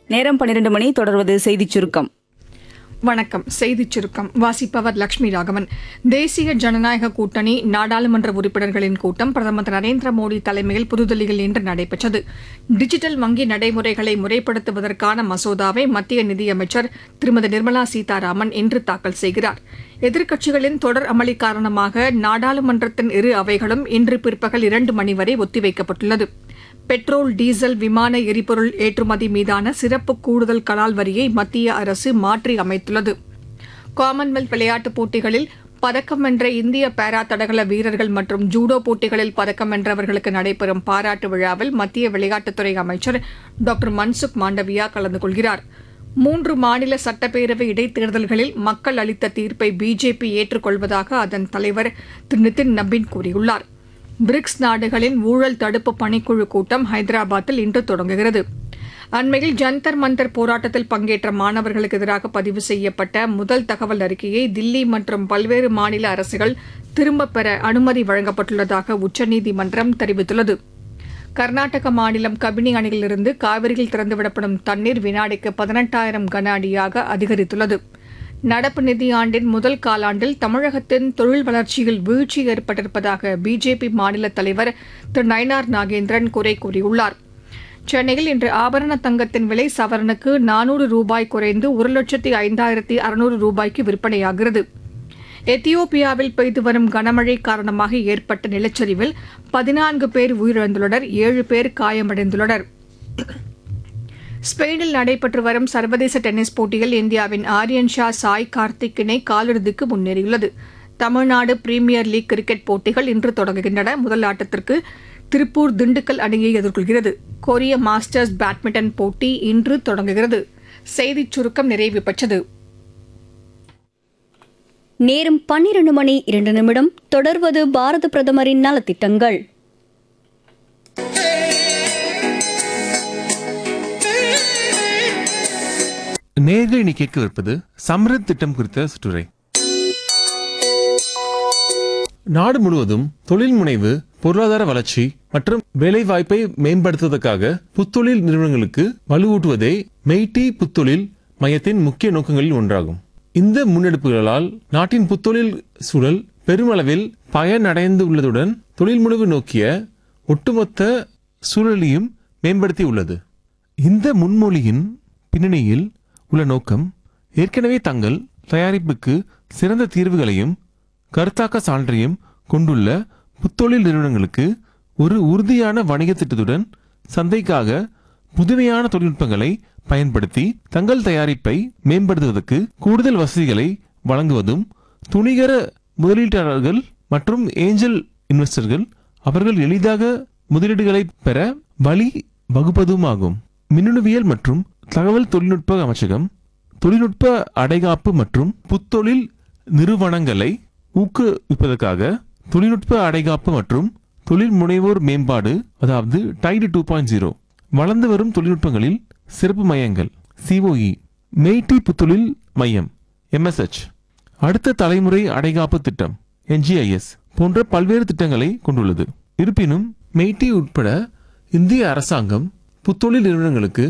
நேரம் பன்னிரண்டு மணி தொடர்வது செய்திச் சுருக்கம் வணக்கம் செய்திச் சுருக்கம் வாசிப்பவர் லட்சுமி ராகவன் தேசிய ஜனநாயக கூட்டணி நாடாளுமன்ற உறுப்பினர்களின் கூட்டம் பிரதமர் திரு நரேந்திர மோடி தலைமையில் புதுதில்லியில் இன்று நடைபெற்றது டிஜிட்டல் வங்கி நடைமுறைகளை முறைப்படுத்துவதற்கான மசோதாவை மத்திய நிதியமைச்சர் திருமதி நிர்மலா சீதாராமன் இன்று தாக்கல் செய்கிறார் எதிர்க்கட்சிகளின் தொடர் அமளி காரணமாக நாடாளுமன்றத்தின் இரு அவைகளும் இன்று பிற்பகல் இரண்டு மணி வரை ஒத்திவைக்கப்பட்டுள்ளது பெட்ரோல் டீசல் விமான எரிபொருள் ஏற்றுமதி மீதான சிறப்பு கூடுதல் கலால் வரியை மத்திய அரசு மாற்றி அமைத்துள்ளது காமன்வெல்த் விளையாட்டுப் போட்டிகளில் பதக்கம் வென்ற இந்திய பாரா தடகள வீரர்கள் மற்றும் ஜூடோ போட்டிகளில் பதக்கம் வென்றவர்களுக்கு நடைபெறும் பாராட்டு விழாவில் மத்திய விளையாட்டுத்துறை அமைச்சர் டாக்டர் மன்சுக் மாண்டவியா கலந்து கொள்கிறார் மூன்று மாநில சட்டப்பேரவை இடைத்தேர்தல்களில் மக்கள் அளித்த தீர்ப்பை பிஜேபி ஏற்றுக்கொள்வதாக அதன் தலைவர் திரு நிதின் நபீன் கூறியுள்ளார் பிரிக்ஸ் நாடுகளின் ஊழல் தடுப்பு பணிக்குழு கூட்டம் ஹைதராபாத்தில் இன்று தொடங்குகிறது அண்மையில் ஜந்தர் மந்தர் போராட்டத்தில் பங்கேற்ற மாணவர்களுக்கு எதிராக பதிவு செய்யப்பட்ட முதல் தகவல் அறிக்கையை தில்லி மற்றும் பல்வேறு மாநில அரசுகள் திரும்பப் பெற அனுமதி வழங்கப்பட்டுள்ளதாக உச்சநீதிமன்றம் தெரிவித்துள்ளது கர்நாடக மாநிலம் கபினி அணையிலிருந்து காவிரியில் திறந்துவிடப்படும் தண்ணீர் வினாடிக்கு பதினெட்டாயிரம் கன அடியாக அதிகரித்துள்ளது நடப்பு நிதியாண்டின் முதல் காலாண்டில் தமிழகத்தின் தொழில் வளர்ச்சியில் வீழ்ச்சி ஏற்பட்டிருப்பதாக பிஜேபி மாநில தலைவர் திரு நயனார் நாகேந்திரன் குறை கூறியுள்ளார் சென்னையில் இன்று ஆபரண தங்கத்தின் விலை சவரனுக்கு நானூறு ரூபாய் குறைந்து ஒரு லட்சத்தி ஐந்தாயிரத்தி அறுநூறு ரூபாய்க்கு விற்பனையாகிறது எத்தியோப்பியாவில் பெய்து வரும் கனமழை காரணமாக ஏற்பட்ட நிலச்சரிவில் பதினான்கு பேர் உயிரிழந்துள்ளனர் ஏழு பேர் காயமடைந்துள்ளனர் ஸ்பெயினில் நடைபெற்று வரும் சர்வதேச டென்னிஸ் போட்டியில் இந்தியாவின் ஆரியன் ஷா சாய் கார்த்திக் இணை காலிறுதிக்கு முன்னேறியுள்ளது தமிழ்நாடு பிரீமியர் லீக் கிரிக்கெட் போட்டிகள் இன்று தொடங்குகின்றன முதல் ஆட்டத்திற்கு திருப்பூர் திண்டுக்கல் அணியை எதிர்கொள்கிறது கொரிய மாஸ்டர்ஸ் பேட்மிண்டன் போட்டி இன்று தொடங்குகிறது செய்திச் சுருக்கம் நிறைவு பெற்றது நேரம் பன்னிரண்டு மணி இரண்டு நிமிடம் தொடர்வது பாரத பிரதமரின் நலத்திட்டங்கள் நேர்கள் இனி கேட்கவிருப்பது சம்ரித் திட்டம் குறித்த சுற்றுரை நாடு முழுவதும் தொழில் முனைவு பொருளாதார வளர்ச்சி மற்றும் வேலைவாய்ப்பை மேம்படுத்துவதற்காக புத்தொழில் நிறுவனங்களுக்கு வலுவூட்டுவதே மெய்டி புத்தொழில் மையத்தின் முக்கிய நோக்கங்களில் ஒன்றாகும் இந்த முன்னெடுப்புகளால் நாட்டின் புத்தொழில் சூழல் பெருமளவில் பயனடைந்து உள்ளதுடன் தொழில் முனைவு நோக்கிய ஒட்டுமொத்த சூழலையும் மேம்படுத்தி உள்ளது இந்த முன்மொழியின் பின்னணியில் உள்ள நோக்கம் ஏற்கனவே தங்கள் தயாரிப்புக்கு சிறந்த தீர்வுகளையும் கருத்தாக்க சான்றையும் கொண்டுள்ள புத்தொழில் நிறுவனங்களுக்கு ஒரு உறுதியான வணிக திட்டத்துடன் சந்தைக்காக புதுமையான தொழில்நுட்பங்களை பயன்படுத்தி தங்கள் தயாரிப்பை மேம்படுத்துவதற்கு கூடுதல் வசதிகளை வழங்குவதும் துணிகர முதலீட்டாளர்கள் மற்றும் ஏஞ்சல் இன்வெஸ்டர்கள் அவர்கள் எளிதாக முதலீடுகளை பெற வழி வகுப்பதுமாகும் மின்னணுவியல் மற்றும் தகவல் தொழில்நுட்ப அமைச்சகம் தொழில்நுட்ப அடைகாப்பு மற்றும் புத்தொழில் நிறுவனங்களை ஊக்குவிப்பதற்காக தொழில்நுட்ப அடைகாப்பு மற்றும் தொழில் முனைவோர் மேம்பாடு அதாவது டைடு டூ பாயிண்ட் ஜீரோ வளர்ந்து வரும் தொழில்நுட்பங்களில் சிறப்பு மையங்கள் சிஓஇ மெய்டி புத்தொழில் மையம் எம்எஸ்ஹெச் அடுத்த தலைமுறை அடைகாப்பு திட்டம் என்ஜிஐஎஸ் போன்ற பல்வேறு திட்டங்களை கொண்டுள்ளது இருப்பினும் மெய்டி உட்பட இந்திய அரசாங்கம் புத்தொழில் நிறுவனங்களுக்கு